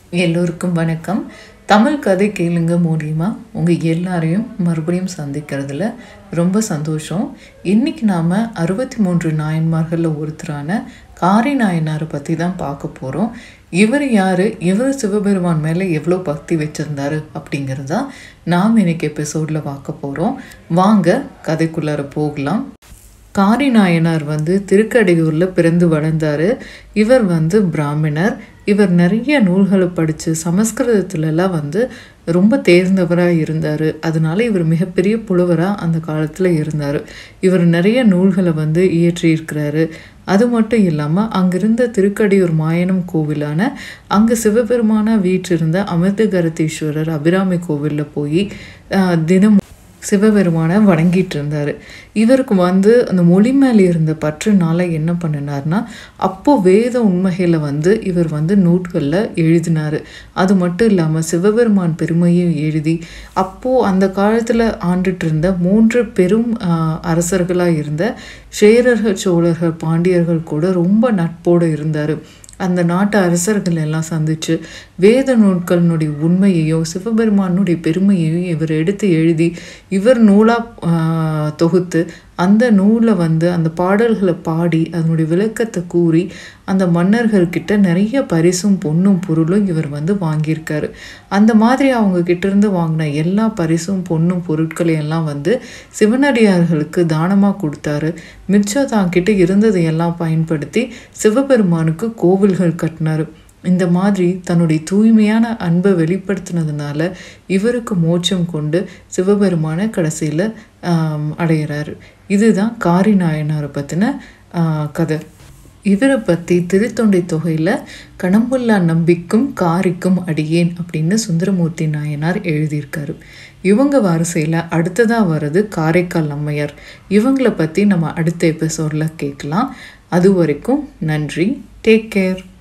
எல்லோருக்கும் வணக்கம் தமிழ் கதை கேளுங்க மூலியமா உங்கள் எல்லாரையும் மறுபடியும் சந்திக்கிறதுல ரொம்ப சந்தோஷம் இன்னைக்கு நாம் அறுபத்தி மூன்று நாயன்மார்களில் ஒருத்தரான காரி நாயனாரை பற்றி தான் பார்க்க போகிறோம் இவர் யார் இவர் சிவபெருமான் மேலே எவ்வளோ பக்தி வச்சுருந்தாரு அப்படிங்கிறது தான் நாம் இன்னைக்கு எபிசோடில் பார்க்க போகிறோம் வாங்க கதைக்குள்ளார போகலாம் காரி நாயனார் வந்து திருக்கடையூரில் பிறந்து வளர்ந்தார் இவர் வந்து பிராமணர் இவர் நிறைய நூல்களை படித்து சமஸ்கிருதத்துலலாம் வந்து ரொம்ப தேர்ந்தவராக இருந்தார் அதனால இவர் மிகப்பெரிய புலவராக அந்த காலத்தில் இருந்தார் இவர் நிறைய நூல்களை வந்து இயற்றியிருக்கிறாரு அது மட்டும் இல்லாமல் அங்கிருந்த திருக்கடியூர் மாயனம் கோவிலான அங்கே சிவபெருமான வீற்றிருந்த அமிர்தகரதீஸ்வரர் அபிராமி கோவிலில் போய் ஆஹ், தினம் சிவபெருமானை வணங்கிட்டு இருந்தார் இவருக்கு வந்து அந்த மொழி மேலே இருந்த பற்றுனால என்ன பண்ணினார்னா அப்போ வேத உண்மைகளை வந்து இவர் வந்து நூட்களில் எழுதினார் அது மட்டும் இல்லாமல் சிவபெருமான் பெருமையும் எழுதி அப்போது அந்த காலத்தில் ஆண்டுட்டு இருந்த மூன்று பெரும் அரசர்களாக இருந்த சேரர்கள் சோழர்கள் பாண்டியர்கள் கூட ரொம்ப நட்போடு இருந்தார் அந்த நாட்டு அரசர்கள் எல்லாம் சந்திச்சு வேத நூட்களினுடைய உண்மையையும் சிவபெருமானுடைய பெருமையையும் இவர் எடுத்து எழுதி இவர் நூலாக தொகுத்து அந்த நூலை வந்து அந்த பாடல்களை பாடி அதனுடைய விளக்கத்தை கூறி அந்த மன்னர்கள்கிட்ட நிறைய பரிசும் பொன்னும் பொருளும் இவர் வந்து வாங்கியிருக்காரு அந்த மாதிரி அவங்க கிட்ட இருந்து வாங்கின எல்லா பரிசும் பொன்னும் பொருட்களையும் எல்லாம் வந்து சிவனடியார்களுக்கு தானமாக கொடுத்தாரு மிச்சம் தான் கிட்ட இருந்ததை எல்லாம் பயன்படுத்தி சிவபெருமானுக்கு கோவில்கள் கட்டினாரு இந்த மாதிரி தன்னுடைய தூய்மையான அன்பை வெளிப்படுத்தினதுனால இவருக்கு மோட்சம் கொண்டு சிவபெருமான கடைசியில் அடையிறாரு இதுதான் காரி நாயனாரை பற்றின கதை இவரை பற்றி திருத்தொண்டை தொகையில் கணம்புல்லா நம்பிக்கும் காரிக்கும் அடியேன் அப்படின்னு சுந்தரமூர்த்தி நாயனார் எழுதியிருக்காரு இவங்க வரிசையில் அடுத்ததாக வர்றது காரைக்கால் அம்மையார் இவங்களை பற்றி நம்ம அடுத்த எபிசோடில் கேட்கலாம் அது வரைக்கும் நன்றி டேக் கேர்